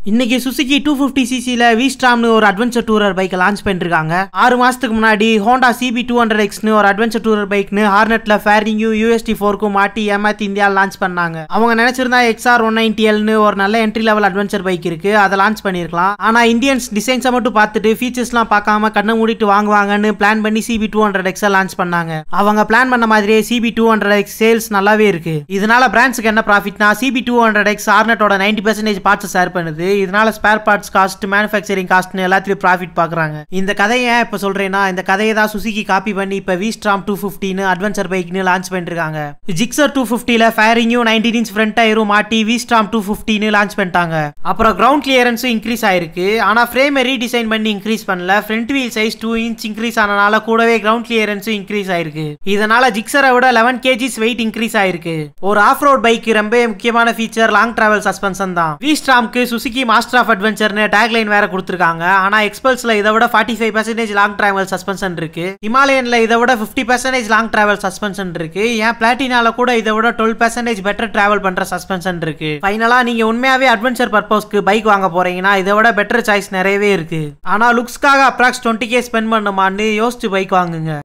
இன்னைக்கு Suzuki two fifty சிசியில் விஸ்ட்ராம்னு ஒரு அட்வென்ச்சர் டூரர் பைக்கை லான்ச் பண்ணிருக்காங்க ஆறு மாசத்துக்கு முன்னாடி ஹோண்டா சிபி டூ ஹண்ட்ரட் எக்ஸ்னு ஒரு அட்வென்ச்சர் டூரர் பைக்னு ஹார்னெட்ல ஃபேரிங்கும் யூஎஸ்டி ஃபோருக்கும் மாட்டி ஏமாத்தி இந்தியாவில் லான்ச் பண்ணாங்க அவங்க நினைச்சிருந்தா எக்ஸ்ஆர் ஒன் நைன்டி ஒரு நல்ல என்ட்ரி லெவல் அட்வென்ச்சர் பைக் இருக்கு அதை லான்ச் பண்ணிருக்கலாம் ஆனா இந்தியன்ஸ் டிசைன்ஸை மட்டும் பார்த்துட்டு ஃபீச்சர்ஸ்லாம் பார்க்காம கண்ணை மூடிட்டு வாங்குவாங்கன்னு பிளான் பண்ணி சிபி டூ ஹண்ட்ரட் எக்ஸை லான்ச் பண்ணாங்க அவங்க பிளான் பண்ண மாதிரியே CB two hundred X sales நல்லாவே இருக்கு இதனால பிராண்ட்ஸ்க்கு என்ன ப்ராஃபிட்னா சிபி டூ ஹண்ட்ரட் எக்ஸ் ஆர்னட்டோட நைன்டி பர்சன்டேஜ் பார்ட்ஸ் ஷேர் பண்ணுது இதனால ஸ்பேர் பார்ட்ஸ் காஸ்ட் மேனுஃபேக்சரிங் காஸ்ட்னு எல்லாத்துலயும் ப்ராஃபிட் பார்க்குறாங்க இந்த கதையை ஏன் இப்போ சொல்றேன்னா இந்த கதையை தான் சுசுகி காப்பி பண்ணி இப்போ வி ஸ்ட்ராம் டூ ஃபிஃப்டின்னு அட்வென்ச்சர் பைக்னு லான்ச் பண்ணிருக்காங்க ஜிக்ஸர் டூ ஃபிஃப்டியில் ஃபேரிங்கும் நைன்டீன் இன்ச் ஃப்ரண்ட் டயரும் மாட்டி வி ஸ்ட்ராம் டூ ஃபிஃப்டின்னு லான்ச் பண்ணிட்டாங்க அப்புறம் கிரவுண்ட் கிளியரன்ஸும் இன்க்ரீஸ் ஆயிருக்கு ஆனால் ஃப்ரேமை ரீடிசைன் பண்ணி இன்க்ரீஸ் பண்ணல front wheel size two inch increase ஆனனால கூடவே கிரவுண்ட் கிளியரன்ஸும் இன்க்ரீஸ் ஆயிருக்கு இதனால ஜிக்ஸரை விட லெவன் கேஜிஸ் வெயிட் இன்க்ரீஸ் ஆயிருக்கு ஒரு ஆஃப் ரோட் பைக் ரொம்ப முக்கியமான ஃபீச்சர் லாங் டிராவல் சஸ்பென்ஷன் தான் வி ஸ்ட்ராம்க்கு சுசுகி மாஸ்டர் ஆஃப் அட்வென்ச்சர்னு டேக்லைன் வேற கொடுத்துருக்காங்க ஆனா எக்ஸ்பல்ஸ்ல இதை விட forty five percentage long travel suspension இருக்கு ஹிமாலயன்ல இதை விட fifty percentage long travel suspension இருக்கு ஏன் பிளாட்டினால கூட இதை விட டுவெல் பர்சன்டேஜ் பெட்டர் டிராவல் பண்ற சஸ்பென்ஷன் இருக்கு ஃபைனலா நீங்க உண்மையாவே அட்வென்ச்சர் பர்பஸ்க்கு பைக் வாங்க போறீங்கன்னா இதை விட பெட்டர் சாய்ஸ் நிறையவே இருக்கு ஆனா லுக்ஸ்க்காக அப்ராக்ஸ் டுவெண்ட்டி கே ஸ்பெண்ட் பண்ணுமான்னு யோசிச்சு பைக் வாங்குங்க